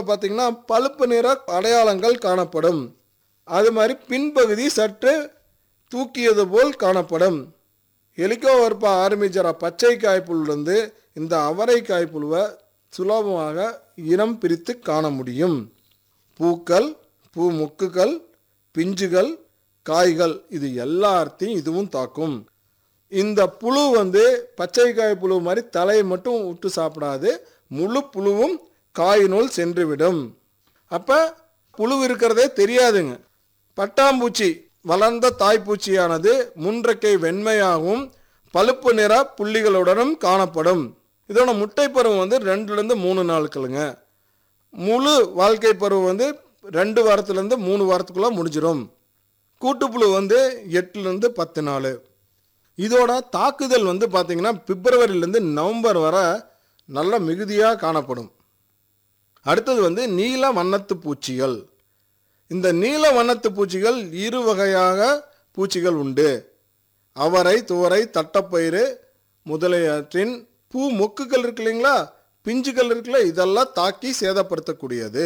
பார்த்தீங்கன்னா பழுப்பு நிற அடையாளங்கள் காணப்படும் அது மாதிரி பின்பகுதி சற்று தூக்கியது போல் காணப்படும் ஹெலிகோவர்பா ஆர்மிஜரா பச்சை காய்ப்புலிருந்து இந்த அவரை காய்ப்புழுவை சுலபமாக இனம் பிரித்து காண முடியும் பூக்கள் பூ மொக்குகள் பிஞ்சுகள் காய்கள் இது எல்லாத்தையும் இதுவும் தாக்கும் இந்த புழு வந்து பச்சை காய் புழு மாதிரி தலையை மட்டும் விட்டு சாப்பிடாது முழு புழுவும் காயினுள் சென்றுவிடும் அப்போ புழு இருக்கிறதே தெரியாதுங்க பட்டாம்பூச்சி வளர்ந்த தாய்ப்பூச்சியானது முன்றக்கை வெண்மையாகவும் பழுப்பு நிற புள்ளிகளுடனும் காணப்படும் இதோட முட்டை பருவம் வந்து ரெண்டுலேருந்து மூணு நாட்களுங்க முழு வாழ்க்கை பருவம் வந்து ரெண்டு வாரத்துலேருந்து மூணு வாரத்துக்குள்ளே முடிஞ்சிடும் கூட்டுப்புழு வந்து எட்டுலேருந்து பத்து நாள் இதோட தாக்குதல் வந்து பார்த்திங்கன்னா பிப்ரவரியிலேருந்து நவம்பர் வரை நல்ல மிகுதியாக காணப்படும் அடுத்தது வந்து நீல வண்ணத்து பூச்சிகள் இந்த நீல வண்ணத்து பூச்சிகள் இரு வகையாக பூச்சிகள் உண்டு அவரை துவரை தட்டப்பயிறு முதலியவற்றின் பூ மொக்குகள் இருக்கு இல்லைங்களா பிஞ்சுகள் இருக்குல்ல இதெல்லாம் தாக்கி சேதப்படுத்தக்கூடியது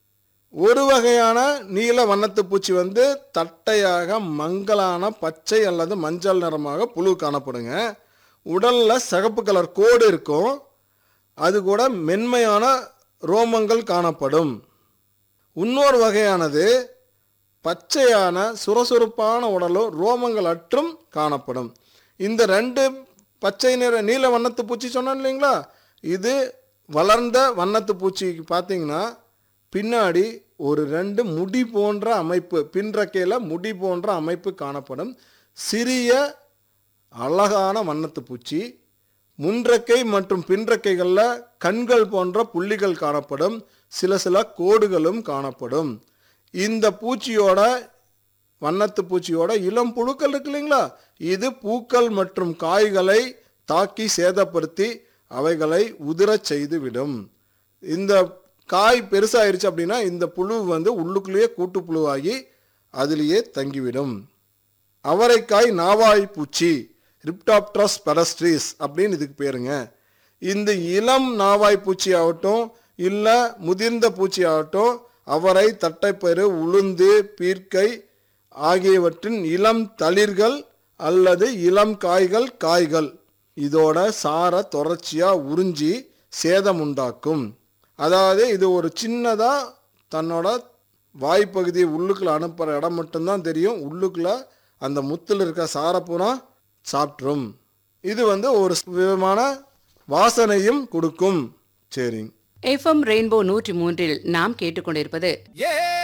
ஒரு வகையான நீல வண்ணத்து பூச்சி வந்து தட்டையாக மங்கலான பச்சை அல்லது மஞ்சள் நிறமாக புழு காணப்படுங்க உடலில் சிகப்பு கலர் கோடு இருக்கும் அது கூட மென்மையான ரோமங்கள் காணப்படும் இன்னொரு வகையானது பச்சையான சுரசுறுப்பான உடலும் ரோமங்கள் அற்றும் காணப்படும் இந்த ரெண்டு பச்சை நிற நீல வண்ணத்து பூச்சி சொன்னேன் இல்லைங்களா இது வளர்ந்த வண்ணத்து பூச்சிக்கு பார்த்தீங்கன்னா பின்னாடி ஒரு ரெண்டு முடி போன்ற அமைப்பு பின்றக்கையில் முடி போன்ற அமைப்பு காணப்படும் சிறிய அழகான வண்ணத்து பூச்சி முன்றக்கை மற்றும் பின்றக்கைகளில் கண்கள் போன்ற புள்ளிகள் காணப்படும் சில சில கோடுகளும் காணப்படும் இந்த பூச்சியோட வண்ணத்து பூச்சியோட இளம் புழுக்கள் இருக்கு இல்லைங்களா இது பூக்கள் மற்றும் காய்களை தாக்கி சேதப்படுத்தி அவைகளை உதிரச் செய்து விடும் இந்த காய் பெருசாயிருச்சு அப்படின்னா இந்த புழு வந்து உள்ளுக்குள்ளேயே கூட்டு புழுவாகி அதிலேயே தங்கிவிடும் அவரைக்காய் நாவாய் பூச்சி ரிப்டாப்டரஸ் பெடஸ்ட்ரீஸ் அப்படின்னு இதுக்கு பேருங்க இந்த இளம் நாவாய் பூச்சி ஆகட்டும் இல்லை முதிர்ந்த பூச்சி ஆகட்டும் அவரை தட்டைப்பயிறு உளுந்து பீர்க்கை ஆகியவற்றின் இளம் தளிர்கள் அல்லது இளம் காய்கள் காய்கள் இதோட சார தொடர்ச்சியாக உறிஞ்சி சேதம் உண்டாக்கும் அதாவது இது ஒரு சின்னதாக தன்னோட வாய்ப்பகுதியை உள்ளுக்குள்ள அனுப்புகிற இடம் மட்டும்தான் தெரியும் உள்ளுக்குள்ள அந்த முத்தில் இருக்க சாரப்புறம் சாப்பிட்ரும் இது வந்து ஒரு விதமான வாசனையும் கொடுக்கும் சரிங்க எஃப்எம் ரெயின்போ நூற்றி மூன்றில் நாம் கேட்டுக்கொண்டிருப்பது